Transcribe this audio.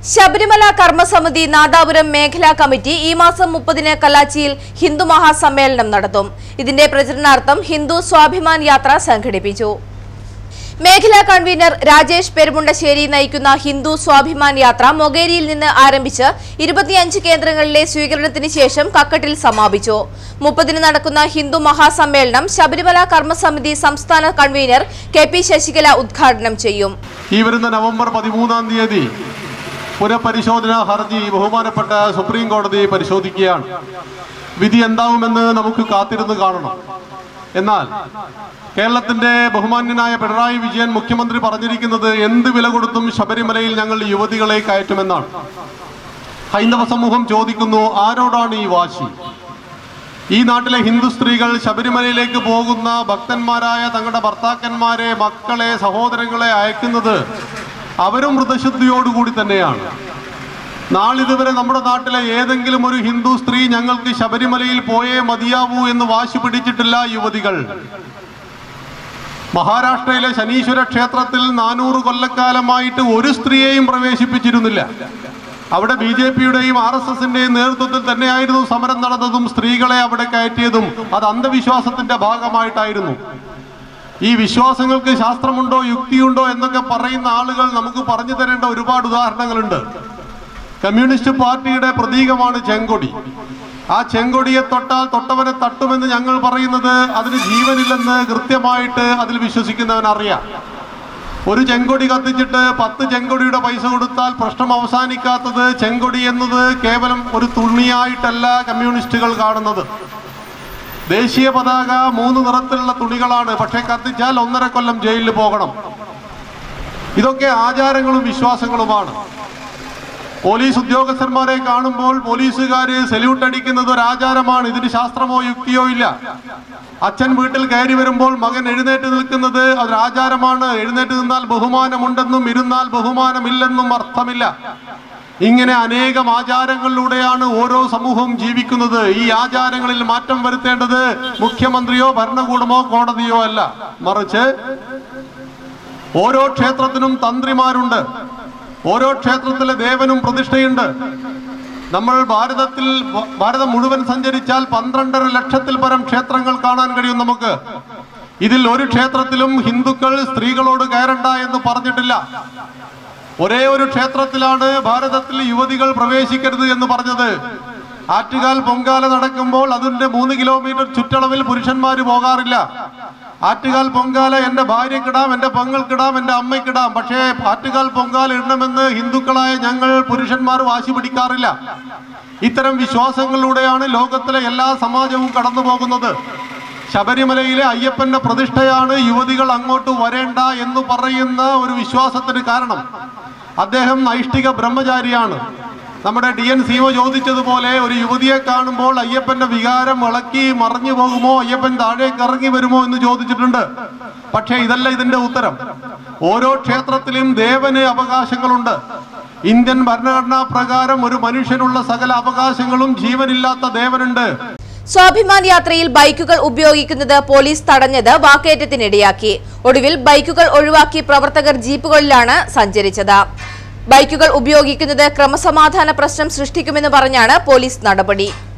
ശബരിമല കർമ്മസമിതി നാദാപുരം മേഖലാ കമ്മിറ്റി ഈ മാസം മുപ്പതിന് കല്ലാച്ചിയിൽ ഹിന്ദു മഹാസമ്മേളനം നടത്തും ഇതിന്റെ പ്രചരണാർത്ഥം ഹിന്ദു സ്വാഭിമാൻ യാത്ര സംഘടിപ്പിച്ചു മേഖലാ കൺവീനർ രാജേഷ് പെരുമുണ്ടശ്ശേരി നയിക്കുന്ന ഹിന്ദു സ്വാഭിമാൻ യാത്ര മൊകേരിയിൽ നിന്ന് ആരംഭിച്ച് ഇരുപത്തിയഞ്ച് കേന്ദ്രങ്ങളിലെ സ്വീകരണത്തിന് ശേഷം കക്കട്ടിൽ സമാപിച്ചു മുപ്പതിന് നടക്കുന്ന ഹിന്ദു മഹാസമ്മേളനം ശബരിമല കർമ്മസമിതി സംസ്ഥാന കൺവീനർ കെ പി ശശികല ഉദ്ഘാടനം ചെയ്യും ഈ വരുന്ന നവംബർ പതിമൂന്നാം തീയതി പുനഃപരിശോധനാ ഹർജി ബഹുമാനപ്പെട്ട സുപ്രീം കോടതി പരിശോധിക്കുകയാണ് വിധി എന്താവുമെന്ന് നമുക്ക് കാത്തിരുന്ന് കാണണം എന്നാൽ കേരളത്തിന്റെ ബഹുമാന്യനായ പിണറായി വിജയൻ മുഖ്യമന്ത്രി പറഞ്ഞിരിക്കുന്നത് എന്ത് വില കൊടുത്തും ശബരിമലയിൽ ഞങ്ങൾ യുവതികളെ കയറ്റുമെന്നാണ് ഹൈന്ദവ സമൂഹം ചോദിക്കുന്നു ആരോടാണ് ഈ വാശി ഈ നാട്ടിലെ ഹിന്ദു സ്ത്രീകൾ ശബരിമലയിലേക്ക് പോകുന്ന ഭക്തന്മാരായ തങ്ങളുടെ ഭർത്താക്കന്മാരെ മക്കളെ സഹോദരങ്ങളെ അയക്കുന്നത് അവരും മൃതശുദ്ധിയോടുകൂടി തന്നെയാണ് നാളിതുവരെ നമ്മുടെ നാട്ടിലെ ഏതെങ്കിലും ഒരു ഹിന്ദു സ്ത്രീ ഞങ്ങൾക്ക് ശബരിമലയിൽ പോയേ മതിയാവൂ എന്ന് വാശി പിടിച്ചിട്ടില്ല യുവതികൾ മഹാരാഷ്ട്രയിലെ ശനീശ്വര ക്ഷേത്രത്തിൽ നാനൂറ് കൊല്ലക്കാലമായിട്ട് ഒരു സ്ത്രീയെയും പ്രവേശിപ്പിച്ചിരുന്നില്ല അവിടെ ബി ജെ പിയുടെയും ആർ എസ് എസിന്റെയും നേതൃത്വത്തിൽ തന്നെയായിരുന്നു സമരം നടന്നതും സ്ത്രീകളെ അവിടെ കയറ്റിയതും അത് അന്ധവിശ്വാസത്തിന്റെ ഭാഗമായിട്ടായിരുന്നു ഈ വിശ്വാസങ്ങൾക്ക് ശാസ്ത്രമുണ്ടോ യുക്തിയുണ്ടോ എന്നൊക്കെ പറയുന്ന ആളുകൾ നമുക്ക് പറഞ്ഞു തരേണ്ട ഒരുപാട് ഉദാഹരണങ്ങളുണ്ട് കമ്മ്യൂണിസ്റ്റ് പാർട്ടിയുടെ പ്രതീകമാണ് ചെങ്കൊടി ആ ചെങ്കൊടിയെ തൊട്ടാൽ തൊട്ടവനെ തട്ടുമെന്ന് ഞങ്ങൾ പറയുന്നത് അതിന് ജീവനില്ലെന്ന് കൃത്യമായിട്ട് അതിൽ വിശ്വസിക്കുന്നവൻ അറിയാം ഒരു ചെങ്കൊടി കത്തിച്ചിട്ട് പത്ത് ചെങ്കൊടിയുടെ പൈസ കൊടുത്താൽ പ്രശ്നം അവസാനിക്കാത്തത് ചെങ്കൊടി എന്നത് കേവലം ഒരു തുണിയായിട്ടല്ല കമ്മ്യൂണിസ്റ്റുകൾ കാണുന്നത് ദേശീയ പതാക മൂന്ന് നിറത്തിലുള്ള തുണികളാണ് പക്ഷെ കത്തിച്ചാൽ ഒന്നര കൊല്ലം ജയിലിൽ പോകണം ഇതൊക്കെ ആചാരങ്ങളും വിശ്വാസങ്ങളുമാണ് പോലീസ് ഉദ്യോഗസ്ഥന്മാരെ കാണുമ്പോൾ പോലീസുകാര് സല്യൂട്ട് അടിക്കുന്നത് ഒരു ആചാരമാണ് ഇതിന് ശാസ്ത്രമോ യുക്തിയോ ഇല്ല അച്ഛൻ വീട്ടിൽ കയറി വരുമ്പോൾ മകൻ എഴുന്നേറ്റ് നിൽക്കുന്നത് അതൊരു ആചാരമാണ് എഴുന്നേറ്റ് നിന്നാൽ ബഹുമാനമുണ്ടെന്നും ഇരുന്നാൽ ബഹുമാനമില്ലെന്നും അർത്ഥമില്ല ഇങ്ങനെ അനേകം ആചാരങ്ങളിലൂടെയാണ് ഓരോ സമൂഹവും ജീവിക്കുന്നത് ഈ ആചാരങ്ങളിൽ മാറ്റം വരുത്തേണ്ടത് മുഖ്യമന്ത്രിയോ ഭരണകൂടമോ കോടതിയോ അല്ല മറിച്ച് ഓരോ ക്ഷേത്രത്തിനും തന്ത്രിമാരുണ്ട് ഓരോ ക്ഷേത്രത്തിലെ ദേവനും പ്രതിഷ്ഠയുണ്ട് നമ്മൾ ഭാരതത്തിൽ ഭാരതം മുഴുവൻ സഞ്ചരിച്ചാൽ പന്ത്രണ്ടര ലക്ഷത്തിൽ പരം ക്ഷേത്രങ്ങൾ കാണാൻ കഴിയും നമുക്ക് ഇതിൽ ഒരു ക്ഷേത്രത്തിലും ഹിന്ദുക്കൾ സ്ത്രീകളോട് കയറണ്ട എന്ന് പറഞ്ഞിട്ടില്ല ഒരേ ഒരു ക്ഷേത്രത്തിലാണ് ഭാരതത്തിൽ യുവതികൾ പ്രവേശിക്കരുത് എന്ന് പറഞ്ഞത് ആറ്റുകാൽ പൊങ്കാല നടക്കുമ്പോൾ അതിന്റെ മൂന്ന് കിലോമീറ്റർ ചുറ്റളവിൽ പുരുഷന്മാർ പോകാറില്ല ആറ്റുകാൽ പൊങ്കാല എന്റെ ഭാര്യക്കിടാം എന്റെ പെങ്ങൾക്കിടാം എന്റെ അമ്മയ്ക്കിടാം പക്ഷേ ആറ്റുകാൽ പൊങ്കാല ഇടണമെന്ന് ഹിന്ദുക്കളായ ഞങ്ങൾ പുരുഷന്മാർ വാശി പിടിക്കാറില്ല ഇത്തരം വിശ്വാസങ്ങളിലൂടെയാണ് ലോകത്തിലെ എല്ലാ സമാജവും കടന്നു പോകുന്നത് ശബരിമലയിലെ അയ്യപ്പന്റെ പ്രതിഷ്ഠയാണ് യുവതികൾ അങ്ങോട്ട് വരേണ്ട എന്ന് പറയുന്ന ഒരു വിശ്വാസത്തിന് കാരണം അദ്ദേഹം നൈഷ്ഠിക ബ്രഹ്മചാരിയാണ് നമ്മുടെ ഡി എൻ സീമ ചോദിച്ചതുപോലെ ഒരു യുവതിയെ കാണുമ്പോൾ അയ്യപ്പന്റെ വികാരം ഇളക്കി മറിഞ്ഞു പോകുമോ അയ്യപ്പൻ താഴേക്ക് ഇറങ്ങി വരുമോ എന്ന് ചോദിച്ചിട്ടുണ്ട് പക്ഷേ ഇതല്ല ഇതിന്റെ ഉത്തരം ഓരോ ക്ഷേത്രത്തിലും ദേവന് അവകാശങ്ങളുണ്ട് ഇന്ത്യൻ ഭരണഘടനാ പ്രകാരം ഒരു മനുഷ്യനുള്ള സകല അവകാശങ്ങളും ജീവനില്ലാത്ത ദേവനുണ്ട് സ്വാഭിമാൻ യാത്രയിൽ ബൈക്കുകൾ ഉപയോഗിക്കുന്നത് പോലീസ് തടഞ്ഞത് വാക്കേറ്റത്തിനിടയാക്കി ഒടുവിൽ ബൈക്കുകൾ ഒഴിവാക്കി പ്രവർത്തകർ ജീപ്പുകളിലാണ് സഞ്ചരിച്ചത് ബൈക്കുകൾ ഉപയോഗിക്കുന്നത് ക്രമസമാധാന പ്രശ്നം സൃഷ്ടിക്കുമെന്ന് പറഞ്ഞാണ് പോലീസ് നടപടി